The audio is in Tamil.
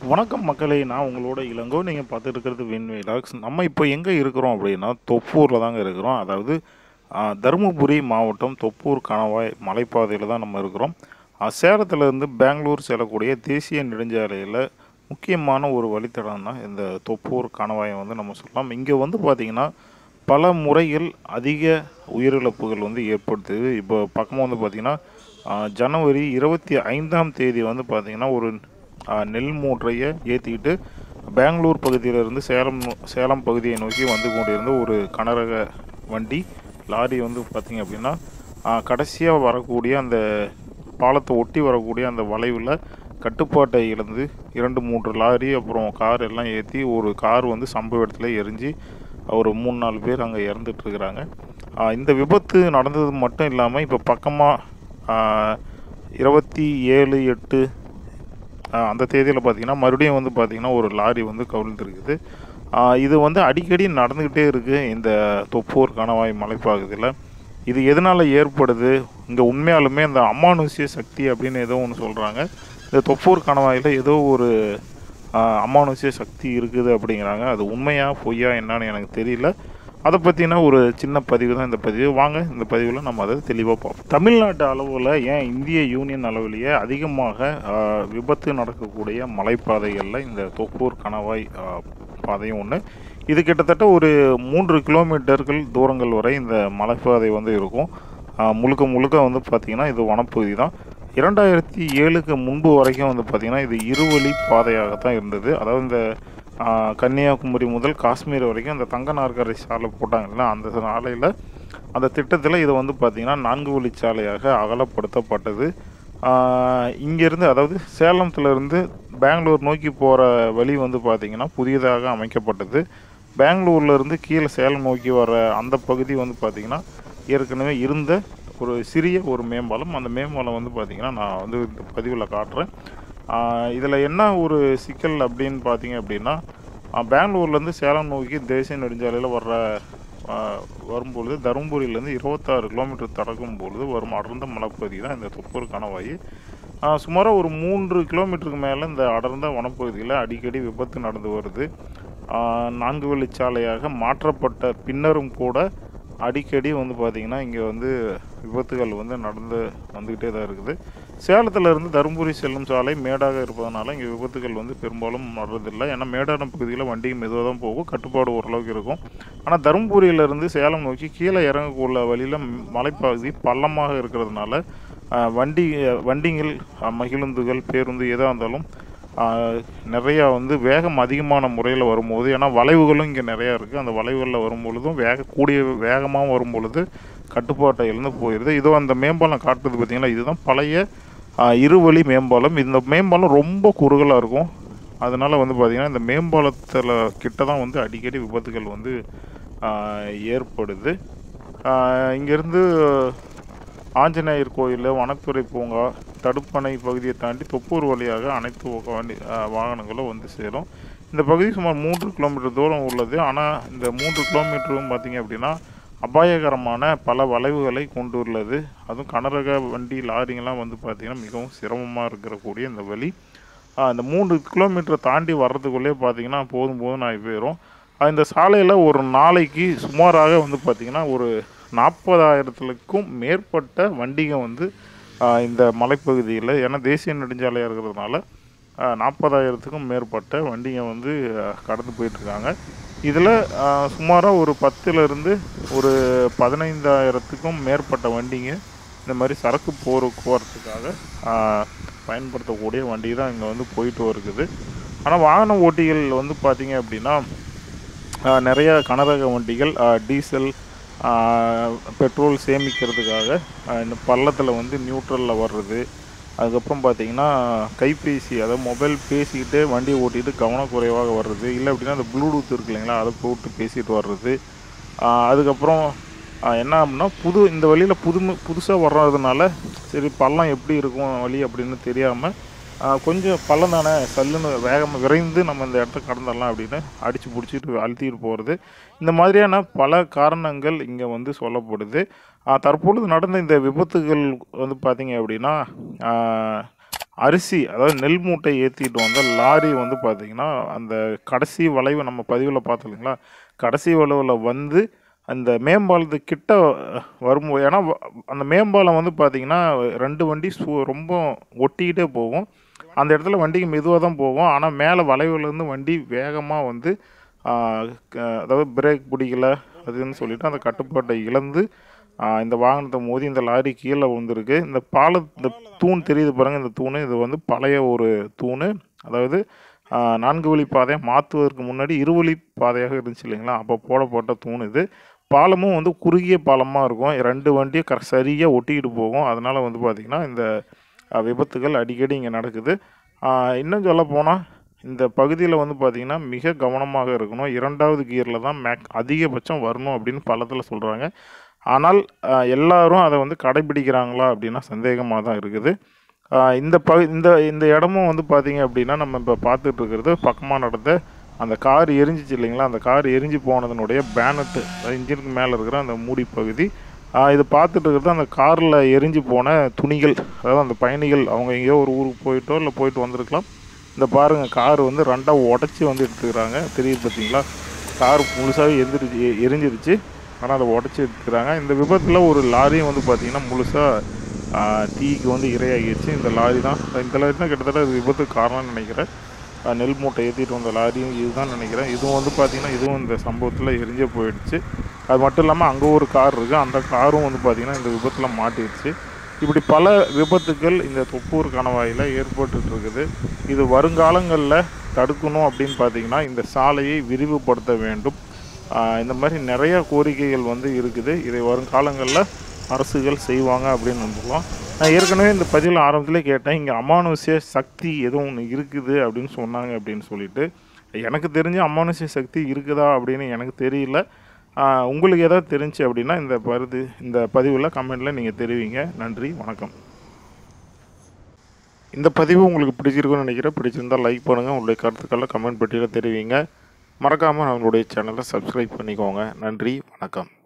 வணக்கம் மக்களே நான் உங்களோட இளங்கோ நீங்கள் பார்த்துட்டு இருக்கிறது வின்வே டாக்ஸ் நம்ம இப்போ எங்கே இருக்கிறோம் அப்படின்னா தொப்பூரில் தாங்க இருக்கிறோம் அதாவது ஆ, தருமபுரி மாவட்டம் தொப்பூர் கணவாய் மலைப்பாதையில் தான் நம்ம இருக்கிறோம் ஆ, சேலத்திலேருந்து பெங்களூர் செல்லக்கூடிய தேசிய நெடுஞ்சாலையில் முக்கியமான ஒரு வழித்தடம் தான் இந்த தொப்பூர் கணவாயை வந்து நம்ம சொல்லலாம் இங்கே வந்து பார்த்திங்கன்னா பல முறைகள் அதிக உயிரிழப்புகள் வந்து ஏற்படுத்துது இப்போ பக்கமாக வந்து பார்த்திங்கன்னா ஆ, ஜனவரி இருபத்தி ஐந்தாம் தேதி வந்து பார்த்திங்கன்னா ஒரு ஆ, நெல் மூட்டையை ஏற்றிக்கிட்டு பெங்களூர் பகுதியிலிருந்து சேலம் நோ- சேலம் பகுதியை நோக்கி வந்து கொண்டிருந்த ஒரு கனரக வண்டி லாரி வந்து பார்த்திங்க அப்படின்னா கடைசியாக வரக்கூடிய அந்த பாலத்தை ஒட்டி வரக்கூடிய அந்த வளைவில் கட்டுப்பாட்டை இழந்து இரண்டு மூன்று லாரி அப்புறம் கார் எல்லாம் ஏற்றி ஒரு கார் வந்து சம்பவ இடத்துல எரிஞ்சு ஒரு மூணு நாலு பேர் அங்கே இறந்துட்டு இருக்கிறாங்க ஆ, இந்த விபத்து நடந்தது மட்டும் இல்லாமல் இப்போ பக்கமாக இருபத்தி ஏழு எட்டு ஆஹ் அந்த தேதியில் பார்த்தீங்கன்னா மறுபடியும் வந்து பார்த்தீங்கன்னா ஒரு லாரி வந்து கவிழ்ந்துருக்குது ஆஹ் இது வந்து அடிக்கடி நடந்துக்கிட்டே இருக்குது இந்த தொப்பூர் கணவாய் மலைப்பகுதியில் இது எதனால் ஏற்படுது இங்கே உண்மையாலுமே இந்த அமானுஷ்ய சக்தி அப்படின்னு ஏதோ ஒன்று சொல்கிறாங்க இந்த தொப்பூர் கணவாயில் ஏதோ ஒரு ஆஹ் அமானுஷ்ய சக்தி இருக்குது அப்படிங்கிறாங்க அது உண்மையா பொய்யா என்னன்னு எனக்கு தெரியல அதை பற்றின ஒரு சின்ன பதிவு தான் இந்த பதிவு வாங்க இந்த பதிவில் நம்ம அதை தெளிவாக பார்ப்போம் தமிழ்நாட்டு அளவில் ஏன் இந்திய யூனியன் அளவிலேயே அதிகமாக ஆஹ், விபத்து நடக்கக்கூடிய மலைப்பாதைகளில் இந்த தொப்பூர் கணவாய் ஆஹ், பாதையும் ஒன்று இது கிட்டத்தட்ட ஒரு மூன்று கிலோமீட்டர்கள் தூரங்கள் வரை இந்த மலைப்பாதை வந்து இருக்கும் ஆஹ், முழுக்க முழுக்க வந்து பார்த்திங்கன்னா இது வனப்பகுதி தான் இரண்டாயிரத்தி ஏழுக்கு முன்பு வரைக்கும் வந்து பார்த்திங்கன்னா இது இருவழி பாதையாகத்தான் இருந்தது அதாவது இந்த ஆஹ், கன்னியாகுமரி முதல் காஷ்மீர் வரைக்கும் அந்த தங்க நாற்கரை சாலை போட்டாங்கல்ல அந்த சாலையில் அந்த திட்டத்தில் இது வந்து பார்த்திங்கன்னா நான்கு வழிச்சாலையாக அகலப்படுத்தப்பட்டது இங்கேருந்து அதாவது சேலத்துலேருந்து பெங்களூர் நோக்கி போகிற வழி வந்து பார்த்திங்கன்னா புதியதாக அமைக்கப்பட்டது பெங்களூர்லேருந்து கீழே சேலம் நோக்கி வர அந்த பகுதி வந்து பார்த்திங்கன்னா ஏற்கனவே இருந்த ஒரு சிறிய ஒரு மேம்பாலம் அந்த மேம்பாலம் வந்து பார்த்திங்கன்னா நான் வந்து இந்த பதிவில் காட்டுறேன் இதில் என்ன ஒரு சிக்கல் அப்படின்னு பார்த்தீங்க அப்படின்னா ஆஹ் பெங்களூர்லேருந்து சேலம் நோக்கி தேசிய நெடுஞ்சாலையில் வர்ற ஆஹ் வரும்பொழுது தருமபுரியிலேருந்து இருபத்தாறு கிலோமீட்டர் தடக்கும் பொழுது வரும் அடர்ந்த மலைப்பகுதி தான் இந்த தொப்பூர் கணவாய் ஆஹ் சுமாராக ஒரு மூன்று கிலோமீட்டருக்கு மேலே இந்த அடர்ந்த வனப்பகுதியில் அடிக்கடி விபத்து நடந்து வருது ஆஹ் நான்கு வழிச்சாலையாக மாற்றப்பட்ட பின்னரும் கூட அடிக்கடி வந்து பார்த்திங்கன்னா இங்கே வந்து விபத்துகள் வந்து நடந்து வந்துக்கிட்டே தான் இருக்குது சேலத்துல இருந்து தருமபுரி செல்லும் சாலை மேடாக இருப்பதனால இங்கே விபத்துகள் வந்து பெரும்பாலும் வர்றதில்லை ஏன்னா மேடான பகுதியில் வண்டி மெதுவாக தான் போகும் கட்டுப்பாடு ஓரளவுக்கு இருக்கும் ஆனால் தருமபுரியிலேருந்து சேலம் நோக்கி கீழே இறங்கக்கூடிய வழியில் மலைப்பகுதி பள்ளமாக இருக்கிறதுனால ஆஹ், வண்டி வண்டிகள் ஆஹ், மகிழுந்துகள் பேருந்து எதாக இருந்தாலும் ஆஹ், நிறையா வந்து வேகம் அதிகமான முறையில் வரும்போது ஏன்னா வளைவுகளும் இங்கே நிறையா இருக்குது அந்த வளைவுகளில் வரும்பொழுதும் வேக கூடிய வேகமாக வரும்பொழுது கட்டுப்பாட்டை இழந்து போயிடுது இதோ அந்த மேம்பாலம் காட்டுறது பார்த்தீங்கன்னா இதுதான் பழைய ஆஹ், இருவழி மேம்பாலம் இந்த மேம்பாலம் ரொம்ப குறுகலாக இருக்கும் அதனால் வந்து பார்த்திங்கன்னா இந்த மேம்பாலத்தில் கிட்ட தான் வந்து அடிக்கடி விபத்துகள் வந்து ஆஹ், ஏற்படுது இங்கேருந்து ஆஞ்சநேயர் கோயில் வனத்துறை பூங்கா தடுப்பணை பகுதியை தாண்டி தொப்பூர் வழியாக அனைத்து வக- வண்டி ஆஹ், வாகனங்களும் வந்து சேரும் இந்த பகுதி சுமார் மூன்று கிலோமீட்டர் தூரம் உள்ளது ஆனால் இந்த மூன்று கிலோமீட்டரும் பார்த்தீங்க அப்படின்னா அபாயகரமான பல வளைவுகளை கொண்டு உள்ளது அதுவும் கனரக வண்டி லாரிங்கெல்லாம் வந்து பார்த்திங்கன்னா மிகவும் சிரமமாக இருக்கக்கூடிய இந்த வழி ஆஹ், இந்த மூன்று கிலோமீட்டரை தாண்டி வர்றதுக்குள்ளே பார்த்தீங்கன்னா போதும் போதும் நான் போயிடும் ஆஹ், இந்த சாலையில் ஒரு நாளைக்கு சுமாராக வந்து பார்த்திங்கன்னா ஒரு நாற்பதாயிரத்துக்கும் மேற்பட்ட வண்டிங்க வந்து ஆஹ், இந்த மலைப்பகுதியில் ஏன்னா தேசிய நெடுஞ்சாலையாக இருக்கிறதுனால நாற்பதாயிரத்துக்கும் மேற்பட்ட வண்டிங்க வந்து ஆஹ், கடந்து போயிட்டுருக்காங்க இதில் சுமாராக ஒரு பத்துலேருந்து ஒரு பதினைந்தாயிரத்துக்கும் மேற்பட்ட வண்டிங்க இந்த மாதிரி சரக்கு போக்குவரத்துக்காக ஆஹ், பயன்படுத்தக்கூடிய வண்டி தான் இங்கே வந்து போயிட்டு இருக்குது ஆனால் வாகன ஓட்டிகள் வந்து பார்த்தீங்க அப்படின்னா ஆஹ், நிறைய கனரக வண்டிகள் ஆஹ், டீசல் ஆஹ், பெட்ரோல் சேமிக்கிறதுக்காக ஆஹ், இந்த பள்ளத்தில் வந்து நியூட்ரலில் வர்றது அதுக்கப்புறம் பார்த்தீங்கன்னா கைபேசி அதாவது மொபைல் பேசிக்கிட்டு வண்டியை ஓட்டிட்டு கவனக்குறைவாக வர்றது இல்லை அப்படின்னா அந்த ப்ளூடூத் இருக்கு இல்லைங்களா அதை போட்டு பேசிட்டு வர்றது ஆஹ், அதுக்கப்புறம் ஆஹ், என்ன அப்படின்னா புது இந்த வழியில் புது புதுசாக வர்றதுனால சரி பள்ளம் எப்படி இருக்கும் வழி அப்படின்னு தெரியாமல் கொஞ்சம் பள்ளம் தானே சல்லுன்னு வேகமாக விரைந்து நம்ம இந்த இடத்த கடந்துடலாம் அப்படின்னு அடித்து பிடிச்சிட்டு அழுத்திட்டு போகிறது இந்த மாதிரியான பல காரணங்கள் இங்கே வந்து சொல்லப்படுது ஆஹ் தற்பொழுது நடந்த இந்த விபத்துகள் வந்து பார்த்தீங்க அப்படின்னா ஆஹ் அரிசி அதாவது நெல் மூட்டை ஏற்றிட்டு வந்த லாரி வந்து பார்த்திங்கன்னா அந்த கடைசி வளைவு நம்ம பதிவில் பார்த்தோம் இல்லைங்களா கடைசி வளைவில் வந்து அந்த மேம்பாலத்து கிட்ட வரும்போது ஏன்னா வ- அந்த மேம்பாலம் வந்து பார்த்திங்கன்னா ரெண்டு வண்டி சு ரொம்ப ஒட்டிக்கிட்டே போகும் அந்த இடத்துல வண்டிக்கு மெதுவாக தான் போகும் ஆனால் மேலே வளைவுலேருந்து வண்டி வேகமாக வந்து ஆ, க- அதாவது பிரேக் பிடிக்கல அதுன்னு சொல்லிட்டு அந்த கட்டுப்பாட்டை இழந்து ஆ, இந்த வாகனத்தை மோதி இந்த லாரி கீழே விழுந்திருக்கு இந்த பால இந்த தூண் தெரியுது பாருங்க இந்த தூண் இது வந்து பழைய ஒரு தூண் அதாவது ஆ, நான்கு வழி பாதையை மாற்றுவதற்கு முன்னாடி இருவழி பாதையாக இருந்துச்சு இல்லைங்களா அப்போ போடப்பட்ட தூண் இது பாலமும் வந்து குறுகிய பாலமாக இருக்கும் ரெண்டு வண்டியும் கர சரியாக ஒட்டிக்கிட்டு போகும் அதனால் வந்து பார்த்திங்கன்னா இந்த ஆ, விபத்துகள் அடிக்கடி இங்கே நடக்குது ஆ, இன்னும் சொல்ல போனால் இந்த பகுதியில் வந்து பார்த்திங்கன்னா மிக கவனமாக இருக்கணும் இரண்டாவது கியரில் தான் மேக் அதிகபட்சம் வரணும் அப்படின்னு பலத்தில் சொல்கிறாங்க ஆனால் ஆ, எல்லாரும் அதை வந்து கடைபிடிக்கிறாங்களா அப்படின்னா சந்தேகமாக தான் இருக்குது ஆ, இந்த ப இந்த இந்த இடமும் வந்து பார்த்தீங்க அப்படின்னா நம்ம இப்போ பார்த்துட்டு இருக்கிறது பக்கமாக நடந்த அந்த கார் எரிஞ்சிச்சு இல்லைங்களா அந்த கார் எரிஞ்சு போனதனுடைய பேனட்டு இன்ஜினுக்கு மேலே இருக்கிற அந்த மூடி பகுதி ஆ, இது பார்த்துட்டு இருக்கிறது அந்த காரில் எரிஞ்சு போன துணிகள் அதாவது அந்த பயணிகள் அவங்க எங்கேயோ ஒரு ஊருக்கு போயிட்டோ இல்லை போயிட்டு வந்திருக்கலாம் இந்த பாருங்கள் கார் வந்து ரெண்டாக உடச்சி வந்து எடுத்துக்கிறாங்க தெரியுது பார்த்தீங்களா கார் முழுசாகவே எந்திரிச்சு எ- எரிஞ்சிருச்சு ஆனால் அதை உடச்சி எடுத்துக்கிறாங்க இந்த விபத்தில் ஒரு லாரியும் வந்து பார்த்திங்கன்னா முழுசாக தீக்கு வந்து இரையாகிடுச்சு இந்த லாரி தான் இந்த லாரி தான் கிட்டத்தட்ட இது விபத்துக்கு காரணம்னு நினைக்கிறேன் ஆ, நெல் மூட்டை ஏற்றிட்டு வந்த லாரியும் இதுதான் நினைக்கிறேன் இதுவும் வந்து பார்த்திங்கன்னா இதுவும் இந்த சம்பவத்தில் எரிஞ்சே போயிடுச்சு அது மட்டும் இல்லாமல் அங்கே ஒரு கார் இருக்குது அந்த காரும் வந்து பார்த்திங்கன்னா இந்த விபத்தில் மாட்டிடுச்சு இப்படி பல விபத்துக்கள் இந்த தொப்பூர் கணவாயில் ஏற்பட்டுட்டு இருக்குது இது வருங்காலங்களில் தடுக்கணும் அப்படின்னு பார்த்தீங்கன்னா இந்த சாலையை விரிவுபடுத்த வேண்டும் ஆஹ் இந்த மாதிரி நிறைய கோரிக்கைகள் வந்து இருக்குது இதை வருங்காலங்களில் அரசுகள் செய்வாங்க அப்படின்னு நம்பலாம் நான் ஏற்கனவே இந்த பதிவில் ஆரம்பத்திலே கேட்டேன் இங்கே அமானுஷ்ய சக்தி எதுவும் ஒன்று இருக்குது அப்படின்னு சொன்னாங்க அப்படின்னு சொல்லிட்டு எனக்கு தெரிஞ்ச அமானுஷ்ய சக்தி இருக்குதா அப்படின்னு எனக்கு தெரியல ஆஹ் உங்களுக்கு ஏதாவது தெரிஞ்சு அப்படின்னா இந்த பருது இந்த பதிவில் கமெண்ட்டில் நீங்கள் தெரிவிங்க நன்றி வணக்கம் இந்த பதிவு உங்களுக்கு பிடிச்சிருக்குன்னு நினைக்கிறேன் பிடிச்சிருந்தால் லைக் பண்ணுங்கள் உங்களுடைய கருத்துக்களை கமெண்ட் பெட்டியில் தெரிவிங்க மறக்காமல் நம்மளுடைய சேனலை சப்ஸ்கிரைப் பண்ணிக்கோங்க நன்றி வணக்கம்